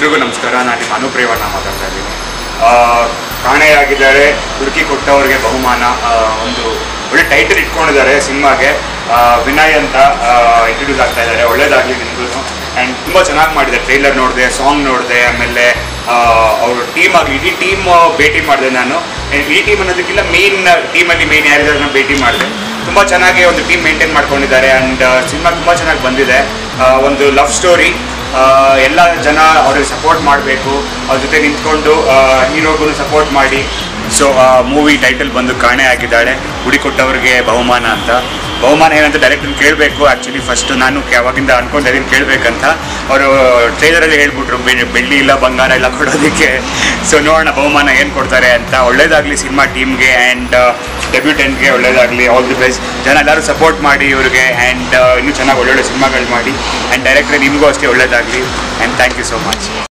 ಎಲ್ರಿಗೂ ನಮಸ್ಕಾರ ನಾನು ನಿಮ್ಮ ಅನುಪ್ರೇವಣ್ಣ ಮಾತಾಡ್ತಾ ಇದ್ದೀನಿ ಆ, ಕಾಣೆಯಾಗಿದ್ದಾರೆ ಹುಡುಕಿ ಕೊಟ್ಟವ್ರಿಗೆ ಬಹುಮಾನ ಆ, ಒಂದು ಒಳ್ಳೆ ಟೈಟಲ್ ಇಟ್ಕೊಂಡಿದ್ದಾರೆ ಸಿನಿಮಾಗೆ ಆ, ವಿನಯ್ ಅಂತ ಇಂಟ್ರೊಡ್ಯೂಸ್ ಆಗ್ತಾ ಇದ್ದಾರೆ ಒಳ್ಳೇದಾಗಲಿ ನಿಮಗೂ ಆ್ಯಂಡ್ ತುಂಬ ಚೆನ್ನಾಗಿ ಮಾಡಿದ್ದಾರೆ ಟ್ರೈಲರ್ ನೋಡಿದೆ ಸಾಂಗ್ ನೋಡಿದೆ ಆಮೇಲೆ ಅವ್ರ ಟೀಮ್ ಆಗಲಿ ಇಡೀ ಟೀಮ್ ಭೇಟಿ ಮಾಡಿದೆ ನಾನು And ಈ ಟೀಮ್ ಅನ್ನೋದಕ್ಕಿಂತ ಮೇನ್ ಟೀಮಲ್ಲಿ ಮೇನ್ ಯಾರಿದ್ದಾರೆ ಭೇಟಿ ಮಾಡಿದೆ ತುಂಬ ಚೆನ್ನಾಗಿ ಒಂದು ಟೀಮ್ ಮೇಂಟೈನ್ ಮಾಡ್ಕೊಂಡಿದ್ದಾರೆ ಆ್ಯಂಡ್ ಸಿನಿಮಾ ತುಂಬ ಚೆನ್ನಾಗಿ ಬಂದಿದೆ ಆ, ಒಂದು ಲವ್ ಸ್ಟೋರಿ ಎಲ್ಲ ಜನ ಅವ್ರಿಗೆ ಸಪೋರ್ಟ್ ಮಾಡಬೇಕು ಅವ್ರ ಜೊತೆ ನಿಂತ್ಕೊಂಡು ಹೀರೋಗೂ ಸಪೋರ್ಟ್ ಮಾಡಿ ಸೊ ಮೂವಿ ಟೈಟಲ್ ಬಂದು ಕಾಣೆ ಆಗಿದ್ದಾಳೆ ಹುಡಿ ಕೊಟ್ಟವ್ರಿಗೆ ಬಹುಮಾನ ಅಂತ ಬಹುಮಾನ ಏನಂತ ಡೈರೆಕ್ಟ್ ಕೇಳಬೇಕು ಆ್ಯಕ್ಚುಲಿ ಫಸ್ಟ್ ನಾನು ಯಾವಾಗಿಂದ ಅನ್ಕೊಂಡಿದ್ದೀನಿ ಕೇಳಬೇಕಂತ ಅವರು ಟ್ರೈಲರಲ್ಲಿ ಹೇಳ್ಬಿಟ್ರು ಬೆ- ಬೆಳ್ಳಿ ಇಲ್ಲ ಬಂಗಾರ ಇಲ್ಲ ಕೊಡೋದಕ್ಕೆ ಸೊ ನೋಡೋಣ ಬಹುಮಾನ ಏನು ಕೊಡ್ತಾರೆ ಅಂತ ಒಳ್ಳೇದಾಗಲಿ ಸಿನಿಮಾ ಟೀಮ್ಗೆ ಆ್ಯಂಡ್ ಡೆಬ್ಯೂಟೆಂಟ್ಗೆ ಒಳ್ಳೇದಾಗಲಿ ಆಲ್ ದಿ ಬೆಸ್ಟ್ ಜನ ಎಲ್ಲರೂ ಸಪೋರ್ಟ್ ಮಾಡಿ ಇವ್ರಿಗೆ ಆ್ಯಂಡ್ ಇನ್ನೂ ಚೆನ್ನಾಗಿ ಒಳ್ಳೊಳ್ಳೆ ಸಿನಿಮಾಗಳು ಮಾಡಿ ಆ್ಯಂಡ್ ಡೈರೆಕ್ಟ್ರೆ ನಿಮಗೂ ಅಷ್ಟೇ ಒಳ್ಳೇದಾಗಲಿ and thank you so much